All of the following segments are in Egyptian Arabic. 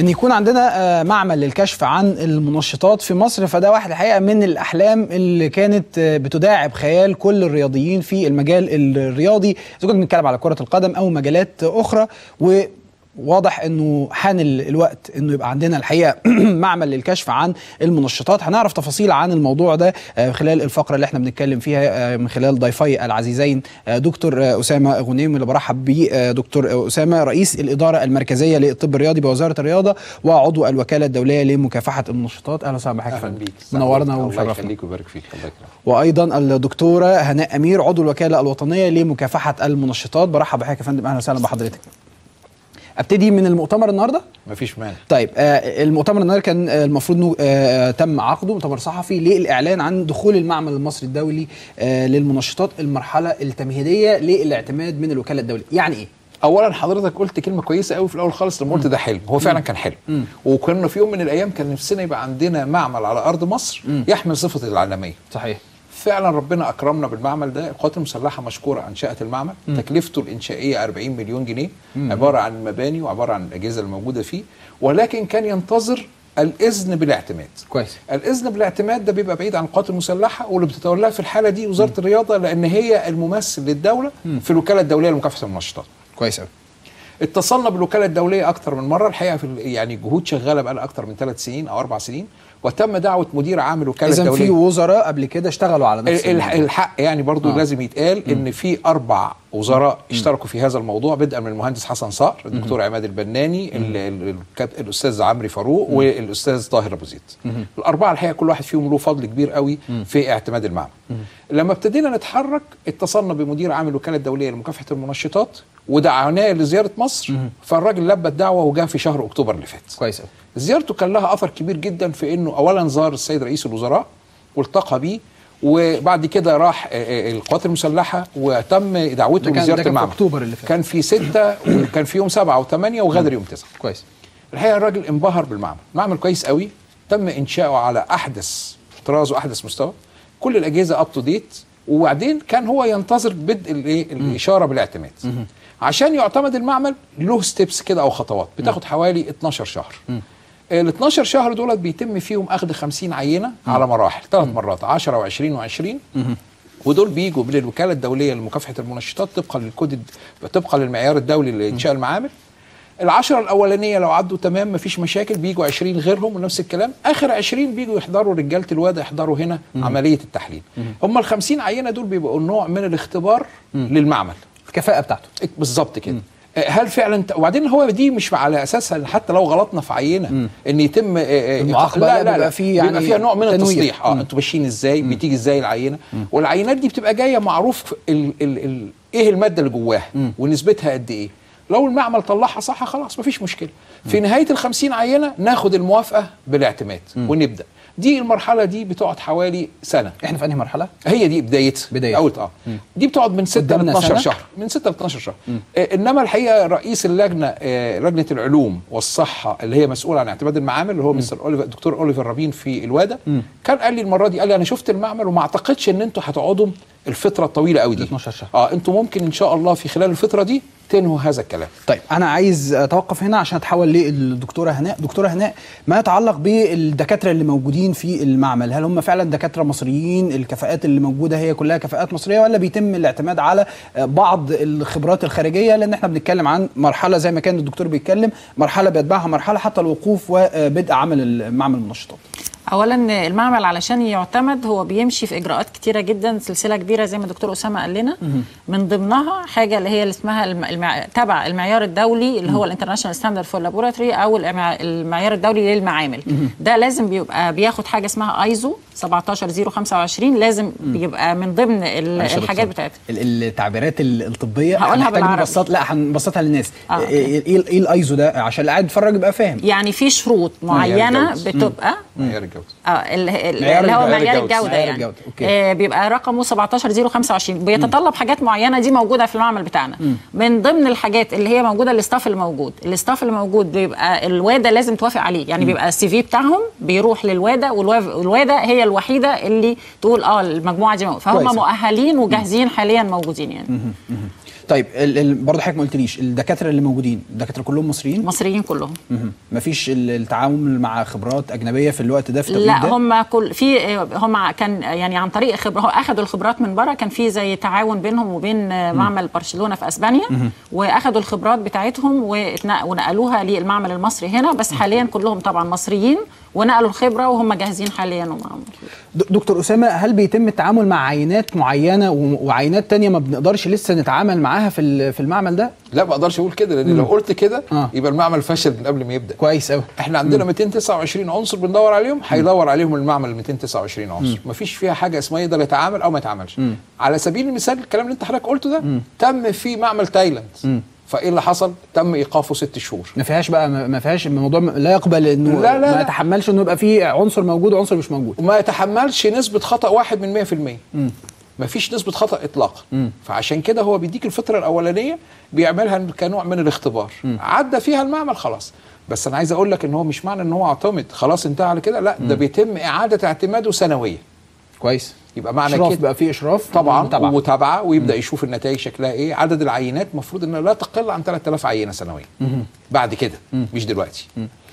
ان يكون عندنا آه، معمل للكشف عن المنشطات في مصر فده واحد الحقيقه من الاحلام اللي كانت آه، بتداعب خيال كل الرياضيين في المجال الرياضي اذا كنا بنتكلم على كره القدم او مجالات اخرى و واضح انه حان ال- الوقت انه يبقى عندنا الحقيقه معمل للكشف عن المنشطات هنعرف تفاصيل عن الموضوع ده آه، خلال الفقره اللي احنا بنتكلم فيها آه، من خلال ضيفي العزيزين آه، دكتور آه، اسامه غنيم اللي برحب بيه آه، دكتور آه، اسامه رئيس الاداره المركزيه للطب الرياضي بوزاره الرياضه وعضو الوكاله الدوليه لمكافحه المنشطات اهلا وسهلا بحضرتك يا اهلا فندم. بيك منورنا الله ومشرفنا يخليك ويبارك فيك الله يكرمك وايضا الدكتوره هناء امير عضو الوكاله الوطنيه لمكافحه المنشطات برحب بحضرتك يا فندم اهلا وسهلا بحضرتك ابتدي من المؤتمر النهارده مفيش مانع طيب آه المؤتمر النهارده كان آه المفروض انه آه تم عقده مؤتمر صحفي للاعلان عن دخول المعمل المصري الدولي آه للمنشطات المرحله التمهيديه للاعتماد من الوكاله الدوليه يعني ايه اولا حضرتك قلت كلمه كويسه قوي في الاول خالص لما قلت ده حلم هو فعلا كان حلم وكنا في يوم من الايام كان نفسنا يبقى عندنا معمل على ارض مصر يحمل صفه العالميه صحيح فعلا ربنا اكرمنا بالمعمل ده القوات المسلحه مشكوره انشات المعمل م. تكلفته الانشائيه 40 مليون جنيه م. عباره عن المباني وعباره عن الاجهزه الموجوده فيه ولكن كان ينتظر الاذن بالاعتماد كويس الاذن بالاعتماد ده بيبقى بعيد عن القوات المسلحه واللي بتتولاه في الحاله دي وزاره الرياضه لان هي الممثل للدوله في الوكاله الدوليه لمكافحه المنشطات كويس قوي اتصلنا بالوكاله الدوليه اكتر من مره الحقيقه في ال- يعني جهود شغاله بقى لها اكتر من ثلاث سنين او اربع سنين وتم دعوه مدير عام الوكاله اذا الدوليه في وزراء قبل كده اشتغلوا على نفس ال- ال- الموضوع. الحق يعني برضو آه. آه. لازم يتقال ان في اربع وزراء اشتركوا في هذا الموضوع بدءا من المهندس حسن صقر الدكتور عماد البناني ال- ال- الكاب- الاستاذ عمرو فاروق والاستاذ طاهر ابو زيد الاربعه الحقيقه كل واحد فيهم له فضل كبير قوي في اعتماد المعمل لما ابتدينا نتحرك اتصلنا بمدير عام الوكاله الدوليه لمكافحه المنشطات ودعوناه لزياره مصر فالراجل لبى الدعوه وجاء في شهر اكتوبر اللي فات كويس قوي زيارته كان لها اثر كبير جدا في انه اولا زار السيد رئيس الوزراء والتقى بيه وبعد كده راح آه، آه، القوات المسلحه وتم دعوته ده كان- ده لزياره كان في المعمل أكتوبر اللي فات. كان في ستة وكان في يوم سبعة وثمانية وغادر يوم تسعة كويس الحقيقه الراجل انبهر بالمعمل معمل كويس قوي تم انشاؤه على احدث طراز واحدث مستوى كل الاجهزه اب تو ديت وبعدين كان هو ينتظر بدء الايه الاشاره بالاعتماد عشان يعتمد المعمل له ستيبس كده او خطوات بتاخد حوالي 12 شهر ال 12 شهر دولت بيتم فيهم اخذ 50 عينه على مراحل ثلاث مرات 10 و20 و20 ودول بيجوا من الوكاله الدوليه لمكافحه المنشطات طبقا للكود طبقا للمعيار الدولي لانشاء المعامل العشرة الأولانية لو عدوا تمام مفيش مشاكل بيجوا 20 غيرهم ونفس الكلام آخر 20 بيجوا يحضروا رجالة الوادة يحضروا هنا عملية التحليل هم ال 50 عينة دول بيبقوا نوع من الاختبار للمعمل الكفاءه بتاعته بالظبط كده آه، هل فعلا ت- وبعدين هو دي مش على اساسها إن حتى لو غلطنا في عينه ان يتم آه، آه، المعاقبة، لا، بيبقى فيه يعني بيبقى فيها نوع من تنوير. التصليح اه مم. انتوا ماشيين ازاي بتيجي ازاي العينه والعينات دي بتبقى جايه معروف ال ال ال ايه الماده اللي جواها ونسبتها قد ايه لو المعمل طلعها صح خلاص مفيش مشكله في نهايه ال 50 عينه ناخد الموافقه بالاعتماد ونبدا دي المرحله دي بتقعد حوالي سنه احنا في انهي مرحله هي دي بدايتها بدايتها. اول اه دي بتقعد من 6 ل قدامنا 12 سنة؟ شهر من 6 ل 12 شهر آه انما الحقيقه رئيس اللجنه آه لجنه العلوم والصحه اللي هي مسؤوله عن اعتماد المعامل اللي هو مستر اوليفر الدكتور اوليفر رابين في الواده كان قال لي المره دي قال لي انا شفت المعمل وما اعتقدش ان انتوا هتقعدوا الفتره الطويله قوي دي 12 شهر. اه انتوا ممكن ان شاء الله في خلال الفتره دي تنهوا هذا الكلام طيب انا عايز اتوقف هنا عشان اتحول للدكتوره هناء دكتوره هناء ما يتعلق بالدكاتره اللي موجودين في المعمل هل هم فعلا دكاتره مصريين الكفاءات اللي موجوده هي كلها كفاءات مصريه ولا بيتم الاعتماد على بعض الخبرات الخارجيه لان احنا بنتكلم عن مرحله زي ما كان الدكتور بيتكلم مرحله بيتبعها مرحله حتى الوقوف وبدء عمل معمل المنشطات اولا المعمل علشان يعتمد هو بيمشي في اجراءات كتيره جدا سلسله كبيره زي ما الدكتور اسامه قال لنا من ضمنها حاجه اللي هي اللي اسمها الم... المع... تبع المعيار الدولي اللي هو الانترناشونال ستاندرد فور لابوراتوري او المع... المعيار الدولي للمعامل ده لازم بيبقى بياخد حاجه اسمها ايزو 17025 لازم بيبقى من ضمن ال... معلش يا الحاجات دكتور. بتاعتها ال- التعبيرات ال- الطبيه هقولها هنحتاج بالعربي. نبسط لا هنبسطها للناس آه، أوكي. ايه ايه إيه الايزو ده عشان اللي قاعد يتفرج يبقى فاهم يعني في شروط معينه الجودة. بتبقى معيار الجوده اه ال- ال- معيار اللي هو الجودة. معيار الجودة. الجوده معيار يعني الجودة. أوكي. آه بيبقى رقمه 17025 بيتطلب حاجات معينه دي موجوده في المعمل بتاعنا من ضمن الحاجات اللي هي موجوده الاستاف اللي موجود الاستاف اللي موجود بيبقى الواده لازم توافق عليه يعني بيبقى السي في بتاعهم بيروح للواده والوا- والواده هي الوحيده اللي تقول اه المجموعه دي موجودة. فهم كويس. مؤهلين وجاهزين حاليا موجودين يعني طيب ال ال برضه حضرتك ما قلتليش الدكاتره اللي موجودين الدكاتره كلهم مصريين مصريين كلهم مهم. مفيش ال- التعامل مع خبرات اجنبيه في الوقت ده في التوقيت لا ده هم كل في هم كان يعني عن طريق خبره هو اخذوا الخبرات من بره كان في زي تعاون بينهم وبين معمل برشلونه في اسبانيا واخذوا الخبرات بتاعتهم واتنا- ونقلوها للمعمل المصري هنا بس حاليا كلهم طبعا مصريين ونقلوا الخبره وهم جاهزين حاليا ومعاهم د- دكتور اسامه هل بيتم التعامل مع عينات معينه و- وعينات تانية ما بنقدرش لسه نتعامل معاها في ال- في المعمل ده لا ما اقدرش اقول كده لان لو قلت كده آه. يبقى المعمل فشل من قبل ما يبدا كويس قوي احنا عندنا 229 عنصر بندور عليهم هيدور عليهم المعمل ال 229 عنصر مفيش فيها حاجه اسمها يقدر يتعامل او ما يتعاملش على سبيل المثال الكلام اللي انت حضرتك قلته ده تم في معمل تايلاند فايه اللي حصل تم ايقافه ست شهور ما فيهاش بقى ما ما فيهاش الموضوع م- لا يقبل انه لا، لا، ما لا. يتحملش انه يبقى فيه عنصر موجود وعنصر مش موجود وما يتحملش نسبه خطا واحد من 100% مفيش نسبه خطا اطلاقا فعشان كده هو بيديك الفتره الاولانيه بيعملها كنوع من الاختبار عدى فيها المعمل خلاص بس انا عايز اقول لك ان هو مش معنى ان هو اعتمد خلاص انتهى على كده لا ده بيتم اعاده اعتماده سنويا كويس يبقى معنى اشراف كده بقى فيه اشراف طبعا ومتابعة. ومتابعه ويبدا يشوف النتائج شكلها ايه عدد العينات المفروض انها لا تقل عن 3000 عينه سنويا بعد كده مش دلوقتي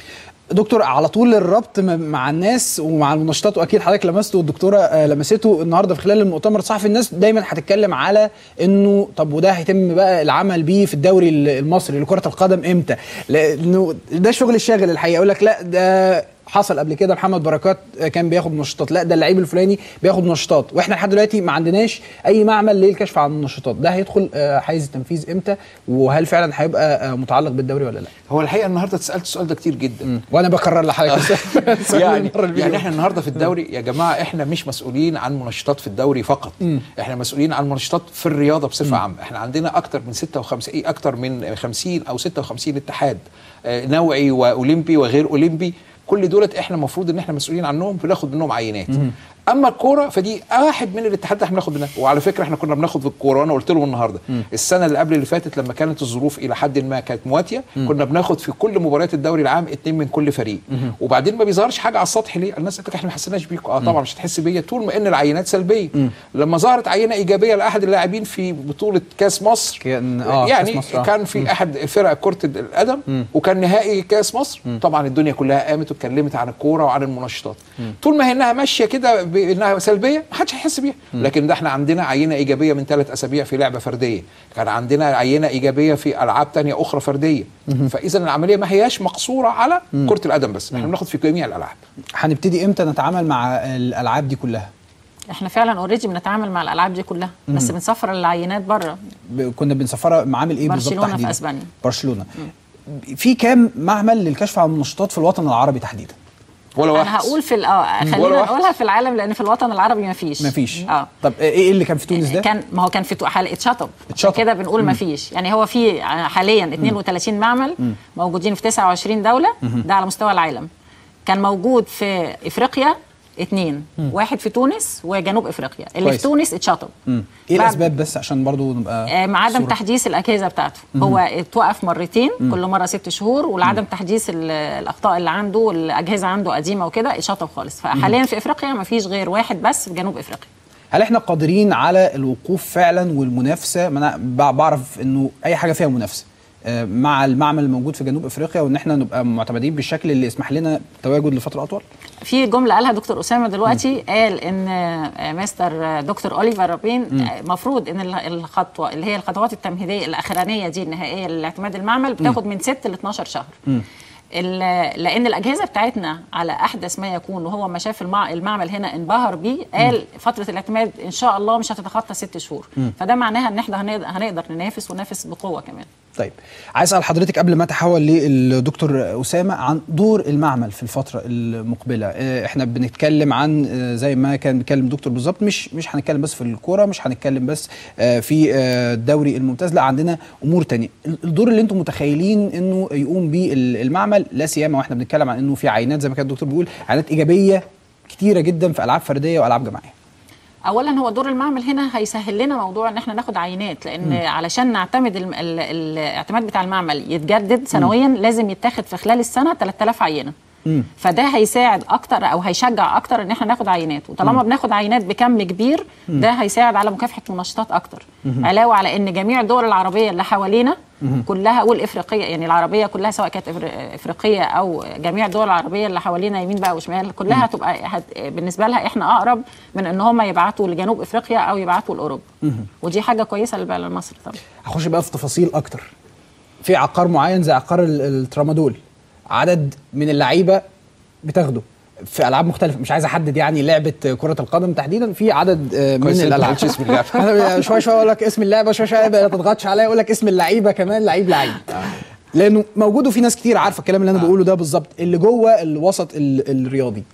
دكتور على طول الربط م- مع الناس ومع المنشطات واكيد حضرتك لمسته والدكتوره آه، لمسته النهارده في خلال المؤتمر الصحفي الناس دايما هتتكلم على انه طب وده هيتم بقى العمل بيه في الدوري ال- المصري لكره القدم امتى؟ لانه ده الشغل الشاغل الحقيقه يقول لك لا ده حصل قبل كده محمد بركات آه، كان بياخد منشطات لا ده اللعيب الفلاني بياخد منشطات واحنا لحد دلوقتي ما عندناش اي معمل للكشف عن المنشطات ده هيدخل آه، حيز التنفيذ امتى وهل فعلا هيبقى آه، متعلق بالدوري ولا لا؟ هو الحقيقه النهارده اتسالت السؤال ده كتير جدا وانا بكرر لحضرتك السؤال يعني المرة اللي يعني فاتت. احنا النهارده في الدوري يا جماعه احنا مش مسؤولين عن منشطات في الدوري فقط احنا مسؤولين عن منشطات في الرياضه بصفه عامه احنا عندنا اكتر من 56 ايه اكتر من 50 او 56 اتحاد آه، نوعي واولمبي وغير اولمبي كل دولت احنا المفروض ان احنا مسؤولين عنهم بناخد منهم عينات اما الكوره فدي واحد من الاتحادات اللي احنا بناخد منها وعلى فكره احنا كنا بناخد في الكوره وانا قلت لهم النهارده السنه اللي قبل اللي فاتت لما كانت الظروف الى حد ما كانت مواتيه كنا بناخد في كل مباريات الدوري العام اتنين من كل فريق وبعدين ما بيظهرش حاجه على السطح ليه الناس قالت لك احنا ما حسيناش بيكم اه طبعا مش هتحس بيا طول ما ان العينات سلبيه لما ظهرت عينه ايجابيه لاحد اللاعبين في بطوله كاس مصر كان- آه، يعني كأس مصر، آه. كان في احد فرق كره القدم وكان نهائي كاس مصر طبعا الدنيا كلها قامت واتكلمت عن الكوره وعن المنشطات طول ما هي انها ماشيه كده بانها سلبيه ما حدش هيحس بيها لكن ده احنا عندنا عينه ايجابيه من ثلاث اسابيع في لعبه فرديه كان عندنا عينه ايجابيه في العاب تانية اخرى فرديه فاذا العمليه ما هياش مقصوره على كره القدم بس احنا بناخد في جميع الالعاب هنبتدي امتى نتعامل مع الالعاب دي كلها احنا فعلا اوريدي بنتعامل مع الالعاب دي كلها بس بنسفر العينات بره ب- كنا بنسفرها معامل ايه بالظبط برشلونة في تحديدا أسبانيا. برشلونه في كام معمل للكشف عن المنشطات في الوطن العربي تحديدا ولا واحد انا هقول في ال- اه ولا خلينا واحد. نقولها في العالم لان في الوطن العربي ما فيش مفيش اه طب ايه اللي كان في تونس ده كان ما هو كان في تو- حال اتشطب اتشطب. كده بنقول ما فيش يعني هو في حاليا 32 معمل موجودين في 29 دوله ده على مستوى العالم كان موجود في افريقيا اثنين واحد في تونس وجنوب افريقيا اللي كويس. في تونس اتشطب مم. ايه بعد- الاسباب بس عشان برضو نبقى آه، مع عدم صورة. تحديث الاجهزه بتاعته هو اتوقف مرتين كل مره ست شهور ولعدم تحديث ال- الاخطاء اللي عنده الاجهزه عنده قديمه وكده اتشطب خالص فحاليا في افريقيا ما فيش غير واحد بس في جنوب افريقيا هل احنا قادرين على الوقوف فعلا والمنافسه ما انا بع- بعرف انه اي حاجه فيها منافسه آه، مع المعمل الموجود في جنوب افريقيا وان احنا نبقى معتمدين بالشكل اللي يسمح لنا التواجد لفتره اطول في جمله قالها دكتور اسامه دلوقتي قال ان آه، مستر آه، دكتور اوليفر رابين المفروض ان ال- الخطوه اللي هي الخطوات التمهيديه الاخرانيه دي النهائيه لاعتماد المعمل بتاخد من 6 ل 12 شهر ال- لان الاجهزه بتاعتنا على احدث ما يكون وهو ما شاف المع... المعمل هنا انبهر بيه قال فتره الاعتماد ان شاء الله مش هتتخطى ست شهور فده معناها ان احنا هنقدر, هنقدر ننافس وننافس بقوه كمان طيب عايز اسال حضرتك قبل ما اتحول للدكتور اسامه عن دور المعمل في الفتره المقبله آه، احنا بنتكلم عن آه، زي ما كان بيتكلم الدكتور بالظبط مش مش هنتكلم بس في الكوره مش هنتكلم بس آه، في آه، الدوري الممتاز لا عندنا امور تانية ال- الدور اللي انتم متخيلين انه يقوم بيه ال- المعمل لا سيما واحنا بنتكلم عن انه في عينات زي ما كان الدكتور بيقول عينات ايجابيه كتيره جدا في العاب فرديه والعاب جماعيه اولا هو دور المعمل هنا هيسهل لنا موضوع ان احنا ناخد عينات لان م. علشان نعتمد الم- ال- ال- الاعتماد بتاع المعمل يتجدد سنويا لازم يتاخد في خلال السنه 3000 عينه فده هيساعد اكتر او هيشجع اكتر ان احنا ناخد عينات وطالما بناخد عينات بكم كبير ده هيساعد على مكافحه منشطات اكتر علاوه على ان جميع الدول العربيه اللي حوالينا كلها والافريقيه يعني العربيه كلها سواء كانت إفر- افريقيه او جميع الدول العربيه اللي حوالينا يمين بقى وشمال كلها هتبقى هت بالنسبه لها احنا اقرب من ان هم يبعتوا لجنوب افريقيا او يبعتوا لاوروبا ودي حاجه كويسه للبلد لمصر طبعا هخش بقى في تفاصيل اكتر في عقار معين زي عقار ال- الترامادول عدد من اللعيبه بتاخده في العاب مختلفه مش عايز احدد يعني لعبه كره القدم تحديدا في عدد آه، من كويس إنت ما الالعاب قلتش اسم اللعبة. أنا شويه شويه اقول لك اسم اللعبه شويه شويه ما تضغطش عليا اقول لك اسم اللعيبه كمان لعيب لعيب لانه موجود وفي ناس كتير عارفه الكلام اللي انا بقوله ده بالظبط اللي جوه الوسط ال- الرياضي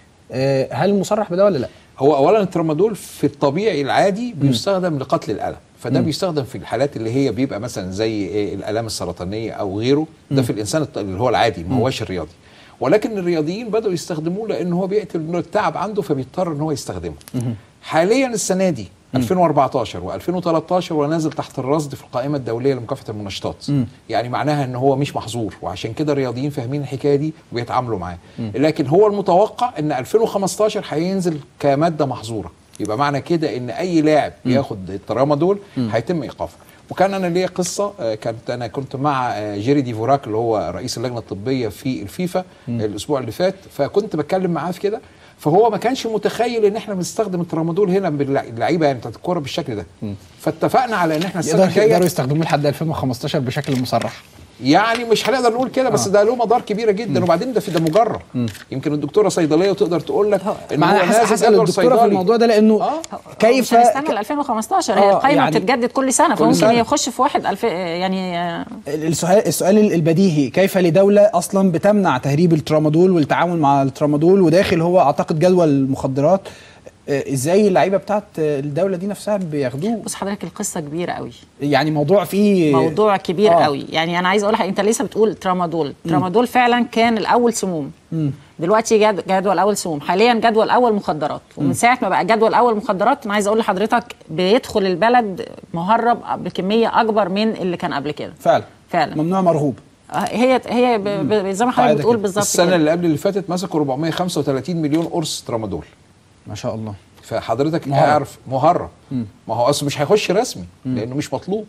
آه، هل مصرح بده ولا لا؟ هو اولا الترامادول في الطبيعي العادي بيستخدم لقتل الالم فده بيستخدم في الحالات اللي هي بيبقى مثلا زي إيه الالام السرطانيه او غيره ده في الانسان الط- اللي هو العادي ما هوش الرياضي ولكن الرياضيين بداوا يستخدموه لان هو بيقتل إنه التعب عنده فبيضطر ان هو يستخدمه حاليا السنه دي 2014 و2013 ونازل تحت الرصد في القائمه الدوليه لمكافحه المنشطات يعني معناها ان هو مش محظور وعشان كده الرياضيين فاهمين الحكايه دي وبيتعاملوا معاه لكن هو المتوقع ان 2015 هينزل كماده محظوره يبقى معنى كده ان اي لاعب بياخد الترامادول هيتم ايقافه وكان انا ليا قصه آه، كانت انا كنت مع آه، جيري ديفوراك اللي هو رئيس اللجنه الطبيه في الفيفا الاسبوع اللي فات فكنت بتكلم معاه في كده فهو ما كانش متخيل ان احنا بنستخدم الترامادول هنا باللعيبه يعني بتاعت الكوره بالشكل ده فاتفقنا على ان احنا السنه يقدروا يقدروا الجايه يستخدموه لحد 2015 بشكل مصرح يعني مش هنقدر نقول كده بس ده له مدار كبيره جدا وبعدين ده في ده مجرب يمكن الدكتوره صيدليه وتقدر تقول لك ان معنا هو حس- نازل هسال جدول الدكتوره في صيدلي. الموضوع ده لانه آه. كيف مش هنستنى ل 2015 هي آه، القائمه يعني- بتتجدد كل سنه كل فممكن سنة. يخش في واحد الف يعني آه، السؤال السؤال البديهي كيف لدوله اصلا بتمنع تهريب الترامادول والتعامل مع الترامادول وداخل هو اعتقد جدول المخدرات آه، ازاي اللعيبه بتاعت الدوله دي نفسها بياخدوه بص حضرتك القصه كبيره قوي يعني موضوع فيه موضوع كبير آه. قوي يعني انا عايز اقول لك انت لسه بتقول ترامادول ترامادول فعلا كان الاول سموم دلوقتي جد جدول اول سموم حاليا جدول اول مخدرات ومن ساعه ما بقى جدول اول مخدرات انا عايز اقول لحضرتك بيدخل البلد مهرب بكميه اكبر من اللي كان قبل كده فعلا فعلا ممنوع مرغوب آه، هي هي ب- ب- زي ما قاعدة حضرتك بتقول كده. بالظبط السنه كده. اللي قبل اللي فاتت مسكوا 435 مليون قرص ترامادول ما شاء الله فحضرتك مهرب. اعرف مهرب ما هو اصلا مش هيخش رسمي لانه مش مطلوب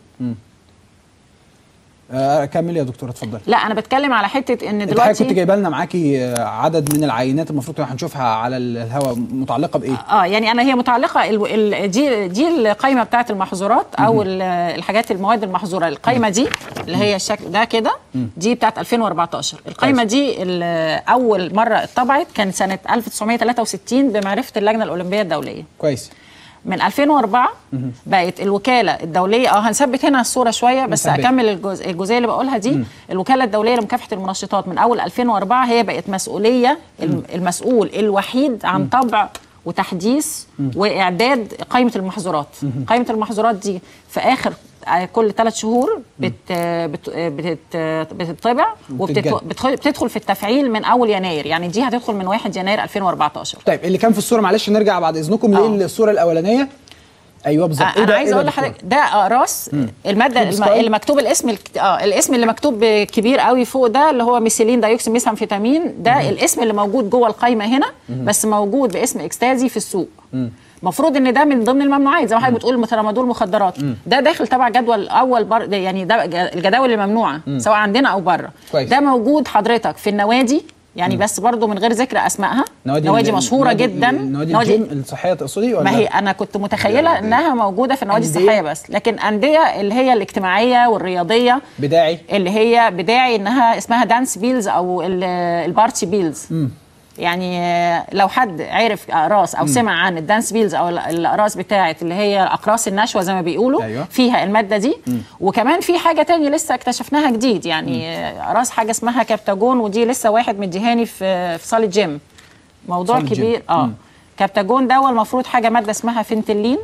آه، كمل يا دكتوره اتفضلي لا انا بتكلم على حته ان انت حضرتك كنت دلوقتي جايبه لنا معاكي آه، عدد من العينات المفروض كنا هنشوفها على الهواء متعلقه بايه؟ اه يعني انا هي متعلقه ال ال دي دي القائمه بتاعه المحظورات او ال- الحاجات المواد المحظوره القائمه دي اللي هي الشكل ده كده دي بتاعه 2014 القائمه دي ال- اول مره اتطبعت كان سنه 1963 بمعرفه اللجنه الاولمبيه الدوليه كويس من 2004 بقت الوكاله الدوليه اه هنثبت هنا الصوره شويه بس نثبت. اكمل الجزء الجزئيه اللي بقولها دي الوكاله الدوليه لمكافحه المنشطات من اول 2004 هي بقت مسؤوليه الم- المسؤول الوحيد عن طبع وتحديث واعداد قائمه المحظورات قائمه المحظورات دي في اخر آه، كل ثلاث شهور بت بت بت بتطبع وبتتجدد. وبتدخل في التفعيل من اول يناير يعني دي هتدخل من 1 يناير 2014 طيب اللي كان في الصوره معلش نرجع بعد اذنكم آه. للصوره الاولانيه ايوه بالظبط آه، انا عايزه اقول لحضرتك ده اقراص الماده الم... سكاي؟ اللي مكتوب الاسم الك... اه الاسم اللي مكتوب كبير قوي فوق ده اللي هو ميثيلين دايوكسي ميثامفيتامين ده الاسم اللي موجود جوه القايمه هنا بس موجود باسم اكستازي في السوق المفروض ان ده من ضمن الممنوعات زي ما حضرتك بتقول ترامادول مخدرات ده داخل تبع جدول اول بر... ده يعني ده ج- الجداول الممنوعه سواء عندنا او بره كويس. ده موجود حضرتك في النوادي يعني بس برضو من غير ذكر اسمائها نوادي, نوادي ال- مشهوره نوادي- جدا نوادي الجيم الصحيه تقصدي ولا ما هي انا كنت متخيله انها موجوده في النوادي أندية؟ الصحيه بس لكن انديه اللي هي الاجتماعيه والرياضيه بداعي اللي هي بداعي انها اسمها دانس بيلز او ال- البارتي بيلز يعني آه، لو حد عرف اقراص او سمع عن الدانس بيلز او ال- الاقراص بتاعه اللي هي اقراص النشوه زي ما بيقولوا أيوة. فيها الماده دي وكمان في حاجه تانية لسه اكتشفناها جديد يعني آه، اقراص حاجه اسمها كابتاجون ودي لسه واحد مديهاني في في صاله جيم موضوع صالة جيم. كبير اه كابتاجون ده هو المفروض حاجه ماده اسمها فينتلين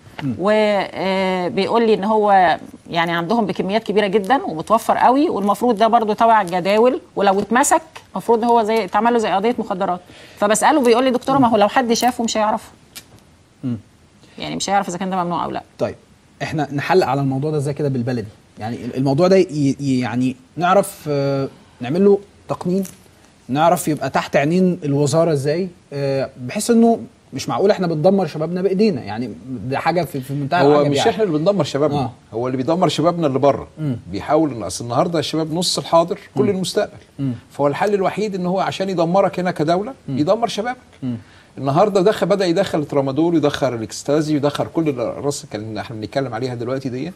وبيقول لي ان هو يعني عندهم بكميات كبيره جدا ومتوفر قوي والمفروض ده برضو تبع الجداول ولو اتمسك المفروض هو زي اتعمل له زي قضيه مخدرات فبساله بيقول لي دكتوره ما هو لو حد شافه مش هيعرفه يعني مش هيعرف اذا كان ده ممنوع او لا طيب احنا نحلق على الموضوع ده ازاي كده بالبلدي يعني الموضوع ده ي- ي- يعني نعرف آه، نعمل له تقنين نعرف يبقى تحت عينين الوزاره ازاي آه، بحيث انه مش معقول احنا بندمر شبابنا بايدينا يعني ده حاجه في, في منتهى هو العجب مش يعني. احنا اللي بندمر شبابنا آه. آه. هو اللي بيدمر شبابنا اللي بره بيحاول ان اصل النهارده الشباب نص الحاضر كل المستقبل فهو الحل الوحيد ان هو عشان يدمرك هنا كدوله يدمر شبابك النهارده دخل بدا يدخل الترامادول يدخل الاكستازي يدخل كل الراس اللي احنا بنتكلم عليها دلوقتي دي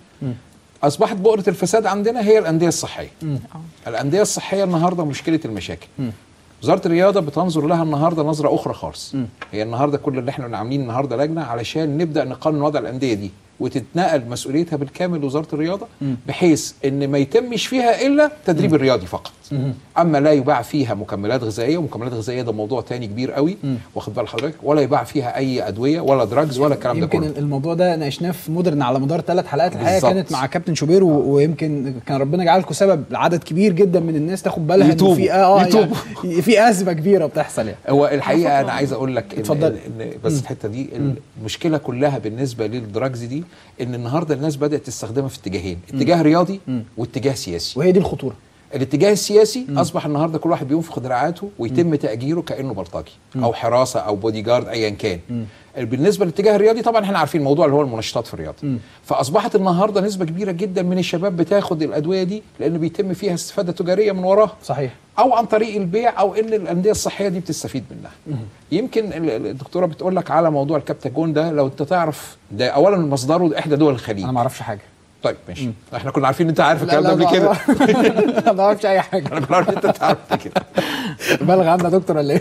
اصبحت بؤره الفساد عندنا هي الانديه الصحيه الانديه الصحيه النهارده مشكله المشاكل وزاره الرياضه بتنظر لها النهارده نظره اخرى خالص هي النهارده كل اللي احنا عاملين النهارده لجنه علشان نبدا نقنن وضع الانديه دي وتتنقل مسؤوليتها بالكامل لوزاره الرياضه بحيث ان ما يتمش فيها الا التدريب الرياضي فقط اما لا يباع فيها مكملات غذائيه ومكملات غذائيه ده موضوع تاني كبير قوي واخد بال حضرتك ولا يباع فيها اي ادويه ولا دراجز ولا الكلام ده يمكن كله الموضوع ده ناقشناه في مودرن على مدار ثلاث حلقات الحقيقه بالظبط. كانت مع كابتن شوبير و- ويمكن كان ربنا يجعلكم سبب لعدد كبير جدا من الناس تاخد بالها انه يتوبوا. في اه آه يتوبوا. يعني في ازمه كبيره بتحصل يعني هو الحقيقه انا عايز اقول لك إن, اتفضل. إن بس الحته دي المشكله كلها بالنسبه للدراجز دي ان النهارده الناس بدات تستخدمها في اتجاهين اتجاه رياضي واتجاه سياسي وهي دي الخطوره الاتجاه السياسي اصبح النهارده كل واحد بينفخ دراعاته ويتم تاجيره كانه بلطجي او حراسه او بودي جارد ايا كان بالنسبه للاتجاه الرياضي طبعا احنا عارفين الموضوع اللي هو المنشطات في الرياضه فاصبحت النهارده نسبه كبيره جدا من الشباب بتاخد الادويه دي لان بيتم فيها استفاده تجاريه من وراها صحيح او عن طريق البيع او ان الانديه الصحيه دي بتستفيد منها يمكن ال- ال- الدكتوره بتقول لك على موضوع الكابتاجون ده لو انت تعرف ده اولا مصدره ده احدى دول الخليج انا ما اعرفش حاجه طيب ماشي احنا كنا عارفين ان انت عارف الكلام ده قبل ما- كده ما- ما اعرفش اي حاجه احنا كنا عارفين ان انت عارف كده بلغ عنها دكتور ولا ايه؟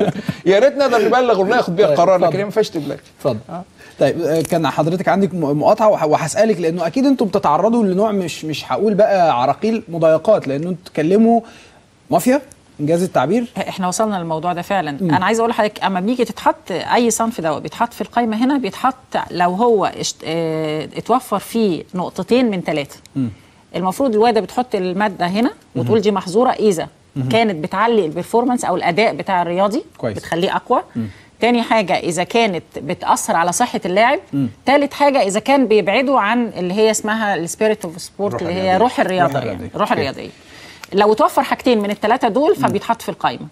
يا ريت نقدر نبلغ وناخد بيها طيب، قرار لكن اتفضل. هي ما فيهاش تبلغ اتفضل طيب آه، كان حضرتك عندك م- مقاطعه وح- وهسالك لانه اكيد انتم بتتعرضوا لنوع مش مش هقول بقى عراقيل مضايقات لانه انتوا بتتكلموا مافيا انجاز التعبير احنا وصلنا للموضوع ده فعلا م. انا عايزه اقول لحضرتك اما بيجي تتحط اي صنف دواء بيتحط في القائمه هنا بيتحط لو هو اشت... اه... اتوفر فيه نقطتين من ثلاثه المفروض الواده بتحط الماده هنا وتقول دي محظوره اذا كانت بتعلي البرفورمانس او الاداء بتاع الرياضي كويس. بتخليه اقوى تاني حاجة إذا كانت بتأثر على صحة اللاعب تالت حاجة إذا كان بيبعدوا عن اللي هي اسمها السبيريت اوف سبورت الروح اللي هي الرياضية. روح الرياضة الروح يعني الرياضية. الروح أوكي. الرياضية لو توفر حاجتين من الثلاثة دول فبيتحط في القائمة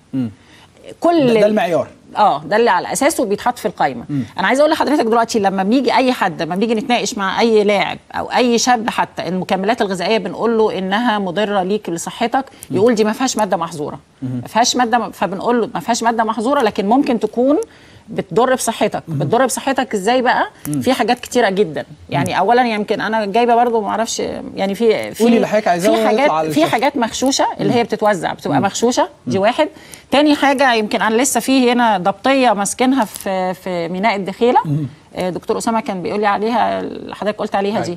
كل ده, ده المعيار اه ده اللي على اساسه بيتحط في القائمه انا عايزه اقول لحضرتك دلوقتي لما بيجي اي حد لما بيجي نتناقش مع اي لاعب او اي شاب حتى المكملات الغذائيه بنقول له انها مضره ليك لصحتك يقول دي ما فيهاش ماده محظوره ما فيهاش ماده فبنقول له ما فيهاش ماده محظوره لكن ممكن تكون بتضر بصحتك بتضر بصحتك ازاي بقى في حاجات كتيره جدا يعني اولا يمكن انا جايبه برضو ما اعرفش يعني في قولي في اللي حضرتك عايزاه في ونطلع على حاجات في الشاشة. حاجات مغشوشه اللي هي بتتوزع بتبقى مغشوشه دي واحد تاني حاجه يمكن انا لسه في هنا ضبطيه ماسكينها في في ميناء الدخيله آه، دكتور اسامه كان بيقول لي عليها اللي حضرتك قلت عليها دي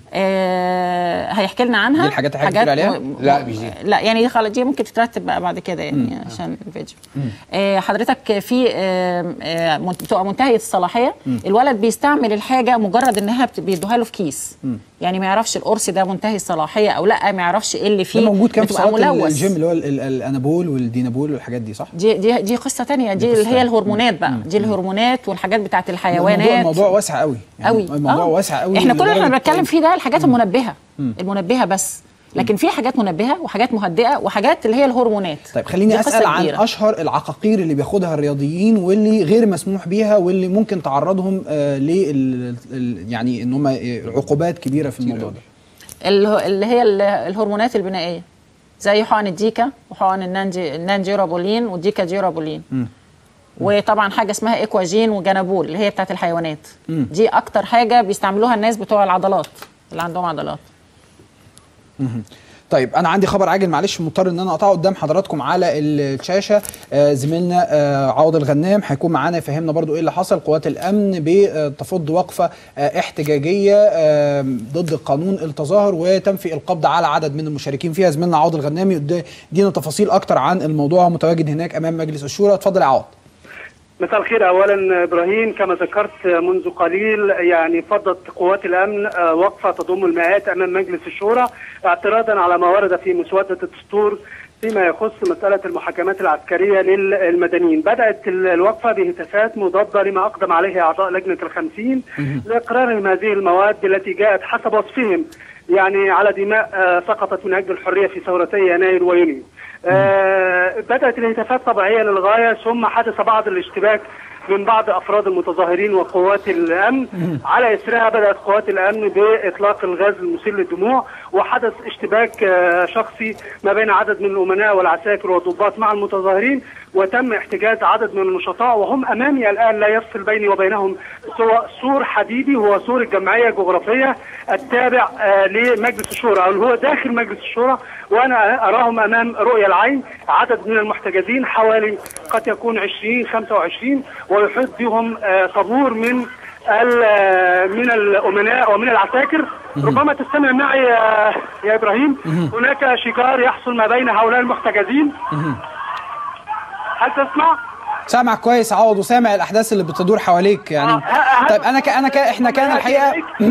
آه هيحكي لنا عنها دي الحاجات اللي حضرتك بتقول عليها؟ م- لا، مش دي. لا يعني خلاص دي ممكن تترتب بقى بعد كده يعني عشان الفيديو آه حضرتك في آه آه منت- بتبقى منتهيه الصلاحيه الولد بيستعمل الحاجه مجرد انها بت- بيدوها له في كيس يعني ما يعرفش القرص ده منتهي الصلاحيه او لا ما يعرفش ايه اللي فيه ده موجود كام في بتبقى صالات ملوث. الجيم اللي هو ال- ال- الانابول والدينابول والحاجات دي صح؟ دي دي دي قصه تانية دي, قصة اللي هي تانية. الهرمونات بقى دي الهرمونات والحاجات بتاعت الحيوانات الموضوع, الموضوع واسع قوي يعني قوي الموضوع آه. واسع قوي احنا كل اللي احنا لدرجة- بنتكلم فيه ده الحاجات المنبهه المنبهه بس لكن في حاجات منبهه وحاجات مهدئه وحاجات اللي هي الهرمونات طيب خليني دي قصة اسال عن كبيرة. اشهر العقاقير اللي بياخدها الرياضيين واللي غير مسموح بيها واللي ممكن تعرضهم آه لل ال- يعني ان هم عقوبات كبيره في الموضوع ده اللي اللي هي ال- الهرمونات البنائيه زي حقن الديكا وحقن النانجي النانجيرابولين والديكا جيرابولين وطبعا حاجه اسمها ايكواجين وجنابول اللي هي بتاعت الحيوانات دي اكتر حاجه بيستعملوها الناس بتوع العضلات اللي عندهم عضلات طيب انا عندي خبر عاجل معلش مضطر ان انا اقطعه قدام حضراتكم على الشاشه آه زميلنا آه عوض الغنام هيكون معانا يفهمنا برضو ايه اللي حصل قوات الامن بتفض وقفه آه احتجاجيه آه ضد قانون التظاهر وتم في القبض على عدد من المشاركين فيها زميلنا عوض الغنامي يدينا تفاصيل اكتر عن الموضوع متواجد هناك امام مجلس الشورى اتفضل يا عوض مساء الخير اولا ابراهيم كما ذكرت منذ قليل يعني فضت قوات الامن آه، وقفه تضم المئات امام مجلس الشورى اعتراضا على ما ورد في مسوده الدستور فيما يخص مسألة المحاكمات العسكرية للمدنيين بدأت ال- الوقفة بهتافات مضادة لما أقدم عليه أعضاء لجنة الخمسين لإقرارهم هذه المواد التي جاءت حسب وصفهم يعني على دماء آه، سقطت من أجل الحرية في ثورتي يناير ويونيو آه، بدأت الهتافات طبيعية للغاية ثم حدث بعض الاشتباك من بعض افراد المتظاهرين وقوات الامن على اثرها بدات قوات الامن باطلاق الغاز المسيل للدموع وحدث اشتباك آه، شخصي ما بين عدد من الامناء والعساكر والضباط مع المتظاهرين وتم احتجاز عدد من النشطاء وهم امامي الان لا يفصل بيني وبينهم سوى سور حديدي هو سور الجمعيه الجغرافيه التابع آه، لمجلس الشورى او هو داخل مجلس الشورى وانا اراهم امام رؤيه العين عدد من المحتجزين حوالي قد يكون 20 25 ويحيط بهم آه، طابور من ال- آه، من الامناء ومن العساكر ربما تستمع معي يا- يا ابراهيم هناك شجار يحصل ما بين هؤلاء المحتجزين هل تسمع؟ سامع كويس عوض وسامع الاحداث اللي بتدور حواليك يعني آه، ه- طيب انا ك... انا ك... احنا كان الحقيقه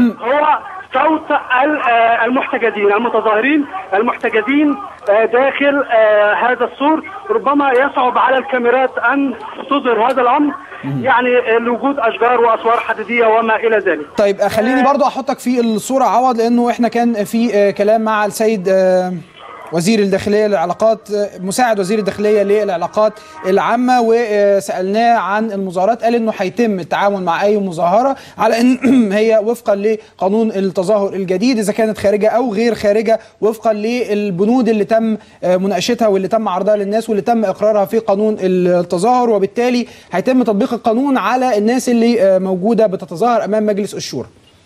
هو صوت ال- آه، المحتجزين المتظاهرين المحتجزين آه، داخل آه، هذا السور ربما يصعب على الكاميرات ان تظهر هذا الامر يعني آه، لوجود اشجار واسوار حديديه وما الى ذلك طيب آه، خليني برضو احطك في الصوره عوض لانه احنا كان في آه، كلام مع السيد آه، وزير الداخليه للعلاقات آه، مساعد وزير الداخليه للعلاقات العامه وسالناه عن المظاهرات قال انه هيتم التعامل مع اي مظاهره على ان هي وفقا لقانون التظاهر الجديد اذا كانت خارجه او غير خارجه وفقا للبنود اللي تم آه، مناقشتها واللي تم عرضها للناس واللي تم اقرارها في قانون التظاهر وبالتالي هيتم تطبيق القانون على الناس اللي آه، موجوده بتتظاهر امام مجلس الشورى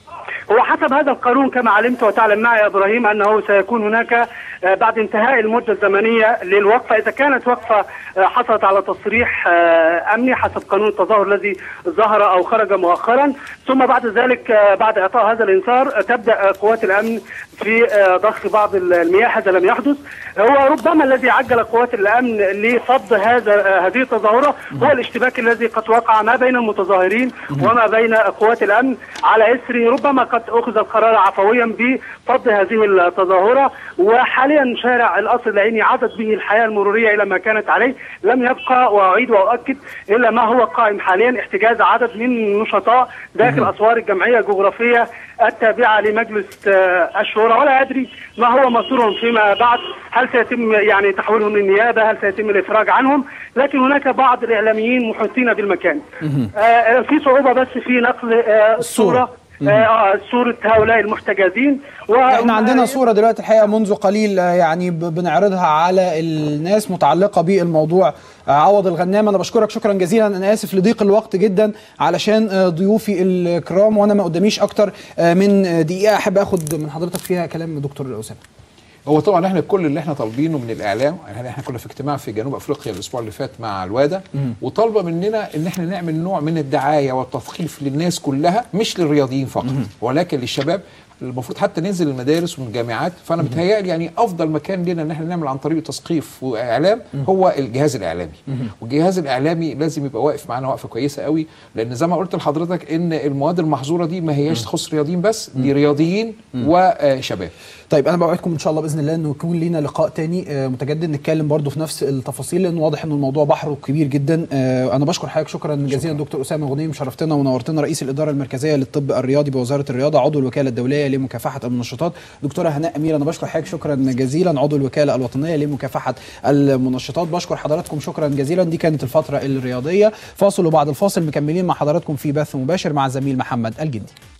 هو حسب هذا القانون كما علمت وتعلم معي يا ابراهيم انه سيكون هناك آه، بعد انتهاء المده الزمنيه للوقفه اذا كانت وقفه آه، حصلت على تصريح آه، امني حسب قانون التظاهر الذي ظهر او خرج مؤخرا ثم بعد ذلك آه، بعد اعطاء هذا الانذار آه، تبدا آه، قوات الامن في آه، ضخ بعض المياه هذا لم يحدث هو ربما الذي عجل قوات الامن لفض هذا آه، هذه التظاهره هو الاشتباك الذي قد وقع ما بين المتظاهرين وما بين قوات الامن على اثر ربما قد اخذ القرار عفويا بفض هذه التظاهره وحاليا شارع القصر العيني عادت به الحياه المروريه الى ما كانت عليه لم يبقى واعيد واؤكد الا ما هو قائم حاليا احتجاز عدد من النشطاء داخل اسوار الجمعيه الجغرافيه التابعه لمجلس آه، الشورى ولا ادري ما هو مصيرهم فيما بعد هل سيتم يعني تحويلهم للنيابه هل سيتم الافراج عنهم لكن هناك بعض الاعلاميين محيطين بالمكان آه، آه، في صعوبه بس في نقل آه، الصوره آه، آه، صوره هؤلاء المحتجزين احنا عندنا صوره دلوقتي الحقيقه منذ قليل آه، يعني ب- بنعرضها على الناس متعلقه بالموضوع آه، عوض الغنام انا بشكرك شكرا جزيلا انا اسف لضيق الوقت جدا علشان آه، ضيوفي الكرام وانا ما قداميش اكتر آه، من آه، دقيقه احب اخد من حضرتك فيها كلام دكتور اسامه هو طبعا احنا كل اللي احنا طالبينه من الاعلام يعني احنا كنا في اجتماع في جنوب افريقيا الاسبوع اللي فات مع الواده وطالبه مننا ان احنا نعمل نوع من الدعايه والتثقيف للناس كلها مش للرياضيين فقط ولكن للشباب المفروض حتى ننزل المدارس والجامعات فانا متهيألي يعني افضل مكان لنا ان احنا نعمل عن طريق تثقيف واعلام هو الجهاز الاعلامي والجهاز الاعلامي لازم يبقى واقف معانا وقفه كويسه قوي لان زي ما قلت لحضرتك ان المواد المحظوره دي ما هياش تخص رياضيين بس دي رياضيين وشباب طيب انا بوعدكم ان شاء الله باذن الله انه يكون لينا لقاء تاني آه، متجدد نتكلم برضو في نفس التفاصيل لان واضح ان الموضوع بحره كبير جدا آه، انا بشكر حضرتك شكرا جزيلا دكتور اسامه غنيم شرفتنا ونورتنا رئيس الاداره المركزيه للطب الرياضي بوزاره الرياضه عضو الوكاله الدوليه لمكافحه المنشطات دكتوره هناء امير انا بشكر حضرتك شكرا جزيلا عضو الوكاله الوطنيه لمكافحه المنشطات بشكر حضراتكم شكرا جزيلا دي كانت الفتره الرياضيه فاصل وبعد الفاصل مكملين مع حضراتكم في بث مباشر مع الزميل محمد الجندي